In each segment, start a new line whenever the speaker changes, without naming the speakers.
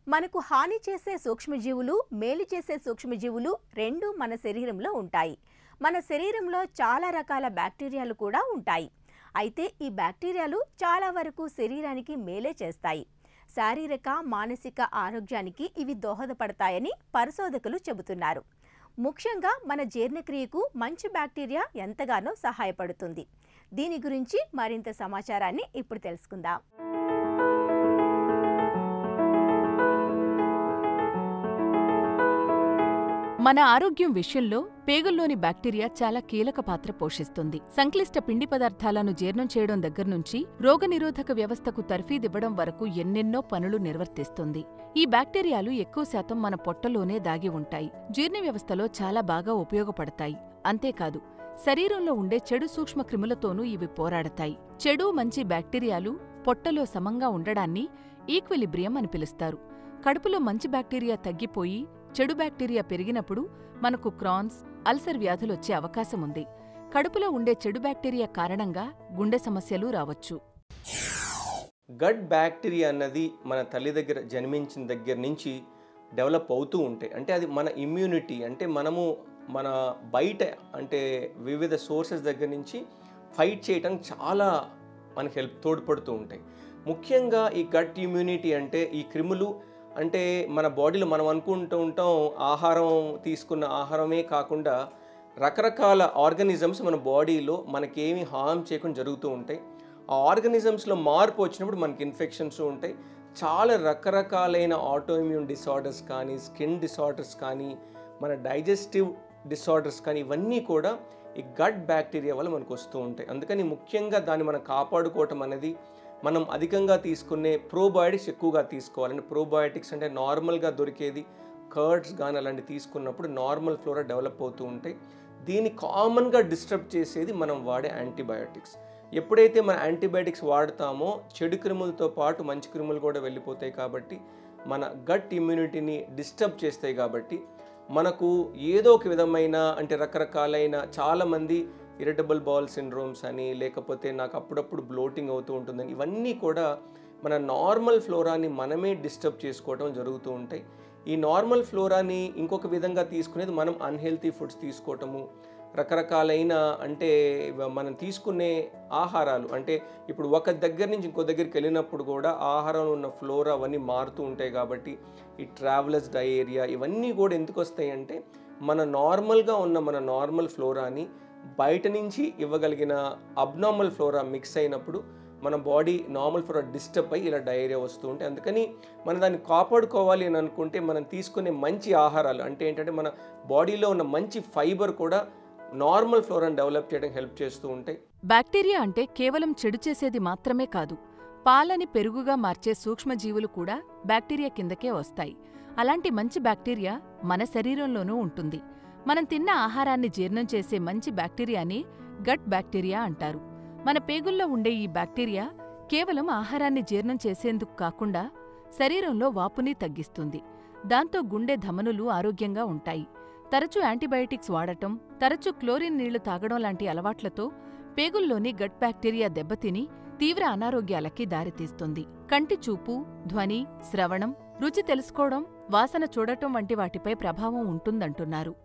మనకు హాని చేసే సూక్ష్మజీవులు మేలు చేసే సూక్ష్మజీవులు రెండు మన శరీరంలో ఉంటాయి మన శరీరంలో చాలా రకాల బ్యాక్టీరియాలు కూడా ఉంటాయి అయితే ఈ బ్యాక్టీరియాలు చాలా వరకు శరీరానికి మేలే చేస్తాయి శారీరక మానసిక ఆరోగ్యానికి ఇవి దోహదపడతాయని పరిశోధకులు చెబుతున్నారు ముఖ్యంగా మన జీర్ణక్రియకు మంచి బ్యాక్టీరియా ఎంతగానో సహాయపడుతుంది దీని గురించి మరింత సమాచారాన్ని ఇప్పుడు తెలుసుకుందాం
మన ఆరోగ్యం విషయంలో పేగుల్లోని బ్యాక్టీరియా చాలా కీలక పాత్ర పోషిస్తుంది సంక్లిష్ట పిండి పదార్థాలను జీర్ణం చేయడం దగ్గర్నుంచి రోగనిరోధక వ్యవస్థకు తర్ఫీదివ్వడం వరకు ఎన్నెన్నో పనులు నిర్వర్తిస్తుంది ఈ బ్యాక్టీరియాలు ఎక్కువ శాతం మన పొట్టలోనే దాగి ఉంటాయి జీర్ణ వ్యవస్థలో చాలా బాగా ఉపయోగపడతాయి అంతేకాదు శరీరంలో ఉండే చెడు సూక్ష్మ క్రిములతోనూ ఇవి పోరాడతాయి చెడు మంచి బ్యాక్టీరియాలు పొట్టలో సమంగా ఉండడాన్ని ఈక్విలిబ్రియం అని పిలుస్తారు కడుపులో మంచి బ్యాక్టీరియా తగ్గిపోయి చెడు బ్యాక్టీరియా పెరిగినప్పుడు మనకు క్రాన్స్ అల్సర్ వ్యాధులొచ్చే అవకాశం ఉంది కడుపులో ఉండే చెడు బ్యాక్టీరియా కారణంగా గుండె సమస్యలు రావచ్చు
గట్ బ్యాక్టీరియా అన్నది మన తల్లి దగ్గర జన్మించిన దగ్గర నుంచి డెవలప్ అవుతూ ఉంటాయి అంటే అది మన ఇమ్యూనిటీ అంటే మనము మన బయట అంటే వివిధ సోర్సెస్ దగ్గర నుంచి ఫైట్ చేయడానికి చాలా మనకి హెల్ప్ తోడ్పడుతూ ఉంటాయి ముఖ్యంగా ఈ గట్ ఇమ్యూనిటీ అంటే ఈ క్రిములు అంటే మన బాడీలో మనం అనుకుంటూ ఉంటాం ఆహారం తీసుకున్న ఆహారమే కాకుండా రకరకాల ఆర్గనిజమ్స్ మన బాడీలో మనకేమి హామ్ చేయకుండా జరుగుతూ ఉంటాయి ఆ ఆర్గనిజమ్స్లో మార్పు వచ్చినప్పుడు మనకి ఇన్ఫెక్షన్స్ ఉంటాయి చాలా రకరకాలైన ఆటోఇమ్యూన్ డిసార్డర్స్ కానీ స్కిన్ డిసార్డర్స్ కానీ మన డైజెస్టివ్ డిసార్డర్స్ కానీ ఇవన్నీ కూడా ఈ గట్ బ్యాక్టీరియా వల్ల మనకు వస్తూ ఉంటాయి అందుకని ముఖ్యంగా దాన్ని మనం కాపాడుకోవటం అనేది మనం అధికంగా తీసుకునే ప్రోబయోటిక్స్ ఎక్కువగా తీసుకోవాలి అంటే ప్రోబయోటిక్స్ అంటే నార్మల్గా దొరికేది కర్డ్స్ కానీ అలాంటివి తీసుకున్నప్పుడు నార్మల్ ఫ్లోరా డెవలప్ అవుతూ ఉంటాయి దీన్ని కామన్గా డిస్టర్బ్ చేసేది మనం వాడే యాంటీబయాటిక్స్ ఎప్పుడైతే మన యాంటీబయాటిక్స్ వాడతామో చెడు క్రిములతో పాటు మంచి క్రిములు కూడా వెళ్ళిపోతాయి కాబట్టి మన గట్ ఇమ్యూనిటీని డిస్టర్బ్ చేస్తాయి కాబట్టి మనకు ఏదో ఒక విధమైన అంటే రకరకాలైన చాలామంది ఇరిటబుల్ బాల్ సిండ్రోమ్స్ అని లేకపోతే నాకు అప్పుడప్పుడు బ్లోటింగ్ అవుతూ ఉంటుందని ఇవన్నీ కూడా మన నార్మల్ ఫ్లోరాని మనమే డిస్టర్బ్ చేసుకోవడం జరుగుతూ ఉంటాయి ఈ నార్మల్ ఫ్లోరాని ఇంకొక విధంగా తీసుకునేది మనం అన్హెల్తీ ఫుడ్స్ తీసుకోవటము రకరకాలైన అంటే మనం తీసుకునే ఆహారాలు అంటే ఇప్పుడు ఒక దగ్గర నుంచి ఇంకో దగ్గరికి వెళ్ళినప్పుడు కూడా ఆహారంలో ఉన్న ఫ్లోరా అవన్నీ మారుతూ ఉంటాయి కాబట్టి ఈ ట్రావెలర్స్ డయేరియా ఇవన్నీ కూడా ఎందుకు వస్తాయి అంటే మన నార్మల్గా ఉన్న మన నార్మల్ ఫ్లోరాని బయట నుంచి ఇవ్వగలిగిన అబ్నార్మల్ ఫ్లోరా మిక్స్ అయినప్పుడు మన బాడీ నార్మల్ ఫ్లోరా డిస్టర్బ్ అయ్యి ఇలా డయేరియా వస్తూ ఉంటాయి అందుకని మనం దాన్ని కాపాడుకోవాలి అని అనుకుంటే మనం తీసుకునే మంచి ఆహారాలు అంటే ఏంటంటే మన బాడీలో ఉన్న మంచి ఫైబర్ కూడా నార్మల్ ఫ్లోరాని డెవలప్ చేయడానికి హెల్ప్ చేస్తూ ఉంటాయి
బ్యాక్టీరియా అంటే కేవలం చెడు చేసేది మాత్రమే కాదు పాలని పెరుగుగా మార్చే సూక్ష్మజీవులు కూడా బ్యాక్టీరియా కిందకే వస్తాయి అలాంటి మంచి బ్యాక్టీరియా మన శరీరంలోనూ ఉంటుంది మనం తిన్న ఆహారాన్ని జీర్ణం చేసే మంచి బ్యాక్టీరియాని గట్ బ్యాక్టీరియా అంటారు మన పేగుల్లో ఉండే ఈ బ్యాక్టీరియా కేవలం ఆహారాన్ని జీర్ణం చేసేందుకు కాకుండా శరీరంలో వాపుని తగ్గిస్తుంది దాంతో గుండె ధమనులు ఆరోగ్యంగా ఉంటాయి తరచూ యాంటీబయాటిక్స్ వాడటం తరచూ క్లోరిన్ నీళ్లు తాగడం లాంటి అలవాట్లతో పేగుల్లోని గట్ బ్యాక్టీరియా దెబ్బతిని తీవ్ర అనారోగ్యాలకి దారితీస్తుంది కంటి చూపు ధ్వని శ్రవణం రుచి తెలుసుకోవడం వాసన చూడటం వంటి వాటిపై ప్రభావం ఉంటుందంటున్నారు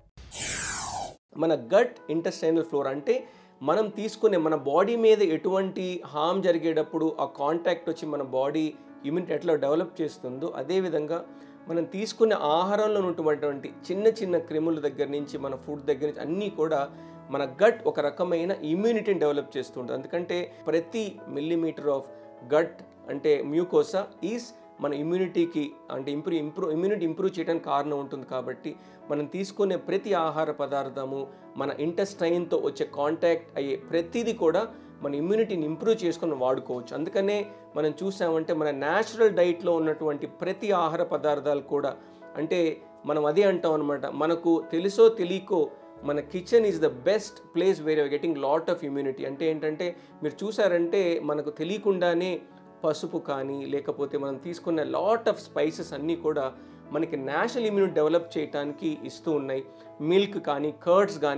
మన గట్ ఇంటెస్టైనల్ ఫ్లోర్ అంటే మనం తీసుకునే మన బాడీ మీద ఎటువంటి హామ్ జరిగేటప్పుడు ఆ కాంటాక్ట్ వచ్చి మన బాడీ ఇమ్యూనిటీ ఎట్లా డెవలప్ చేస్తుందో అదేవిధంగా మనం తీసుకునే ఆహారంలో ఉన్నటువంటి చిన్న చిన్న క్రిముల దగ్గర నుంచి మన ఫుడ్ దగ్గర నుంచి అన్నీ కూడా మన గట్ ఒక రకమైన ఇమ్యూనిటీని డెవలప్ చేస్తుంటుంది ఎందుకంటే ప్రతి మిల్లీమీటర్ ఆఫ్ గట్ అంటే మ్యూకోసా ఈజ్ మన ఇమ్యూనిటీకి అంటే ఇంప్రూవ్ ఇంప్రూవ్ ఇమ్యూనిటీ ఇంప్రూవ్ చేయడానికి కారణం ఉంటుంది కాబట్టి మనం తీసుకునే ప్రతి ఆహార పదార్థము మన ఇంటెస్టైన్తో వచ్చే కాంటాక్ట్ అయ్యే ప్రతిదీ కూడా మన ఇమ్యూనిటీని ఇంప్రూవ్ చేసుకొని వాడుకోవచ్చు అందుకనే మనం చూసామంటే మన న్యాచురల్ డైట్లో ఉన్నటువంటి ప్రతి ఆహార పదార్థాలు కూడా అంటే మనం అదే అంటాం అనమాట మనకు తెలుసో తెలియకో మన kitchen is the best place where you're getting lot of immunity అంటే ఏంటంటే మీరు చూసారంటే మనకు తెలియకుండానే పసుపు కానీ లేకపోతే మనం తీసుకున్న లాట్ ఆఫ్ స్పైసెస్ అన్నీ కూడా మనకి నేషనల్ ఇమ్యూనిటీ డెవలప్ చేయడానికి ఇస్తూ ఉన్నాయి మిల్క్ కానీ కర్డ్స్ కానీ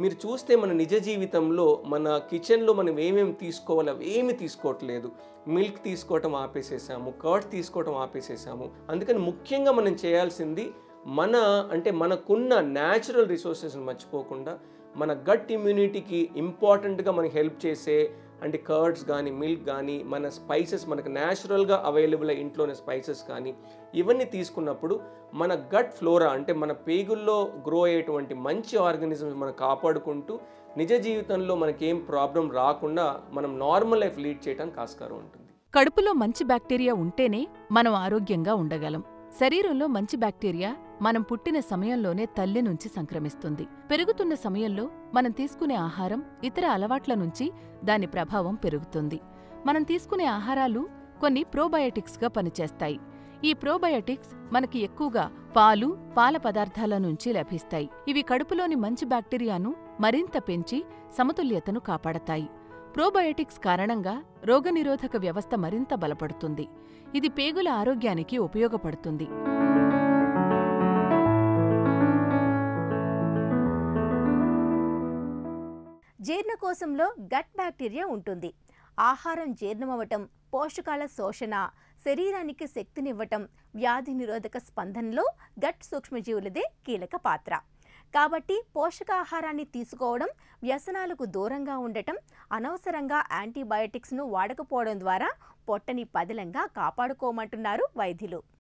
మీరు చూస్తే మన నిజ జీవితంలో మన కిచెన్లో మనం ఏమేమి తీసుకోవాలి అవి ఏమి తీసుకోవట్లేదు మిల్క్ తీసుకోవటం ఆపేసేసాము కర్డ్ తీసుకోవటం ఆపేసేసాము అందుకని ముఖ్యంగా మనం చేయాల్సింది మన అంటే మనకున్న న్యాచురల్ రిసోర్సెస్ని మర్చిపోకుండా మన గట్ ఇమ్యూనిటీకి ఇంపార్టెంట్గా మనకి హెల్ప్ చేసే అంటే కర్డ్స్ కానీ మిల్క్ కానీ మన స్పైసెస్ మనకు న్యాచురల్గా అవైలబుల్ ఇంట్లోనే స్పైసెస్ కానీ ఇవన్నీ తీసుకున్నప్పుడు మన గట్ ఫ్లోరా అంటే మన పేగుల్లో గ్రో అయ్యేటువంటి మంచి ఆర్గానిజమ్స్ మనం కాపాడుకుంటూ నిజ జీవితంలో మనకేం ప్రాబ్లం రాకుండా మనం నార్మల్ లైఫ్ లీడ్ చేయడానికి ఆస్కారం ఉంటుంది
కడుపులో మంచి బ్యాక్టీరియా ఉంటేనే మనం ఆరోగ్యంగా ఉండగలం శరీరంలో మంచి బ్యాక్టీరియా మనం పుట్టిన సమయంలోనే తల్లి నుంచి సంక్రమిస్తుంది పెరుగుతున్న సమయంలో మనం తీసుకునే ఆహారం ఇతర అలవాట్ల నుంచి దాని ప్రభావం పెరుగుతుంది మనం తీసుకునే ఆహారాలు కొన్ని ప్రోబయోటిక్స్గా పనిచేస్తాయి ఈ ప్రోబయోటిక్స్ మనకి ఎక్కువగా పాలు పాల పదార్థాల నుంచి లభిస్తాయి ఇవి కడుపులోని మంచి బ్యాక్టీరియాను మరింత పెంచి సమతుల్యతను కాపాడతాయి ప్రోబయోటిక్స్ కారణంగా రోగనిరోధక వ్యవస్థ మరింత బలపడుతుంది ఇది పేగుల ఆరోగ్యానికి ఉపయోగపడుతుంది
జీర్ణకోశంలో గట్ బ్యాక్టీరియా ఉంటుంది ఆహారం జీర్ణమవటం పోషకాల శోషణ శరీరానికి శక్తినివ్వటం వ్యాధి నిరోధక స్పందనలో గట్ సూక్ష్మజీవులదే కీలక పాత్ర కాబట్టి పోషకాహారాన్ని తీసుకోవడం వ్యసనాలకు దూరంగా ఉండటం అనవసరంగా యాంటీబయాటిక్స్ను వాడకపోవడం ద్వారా పొట్టని పదిలంగా కాపాడుకోమంటున్నారు వైద్యులు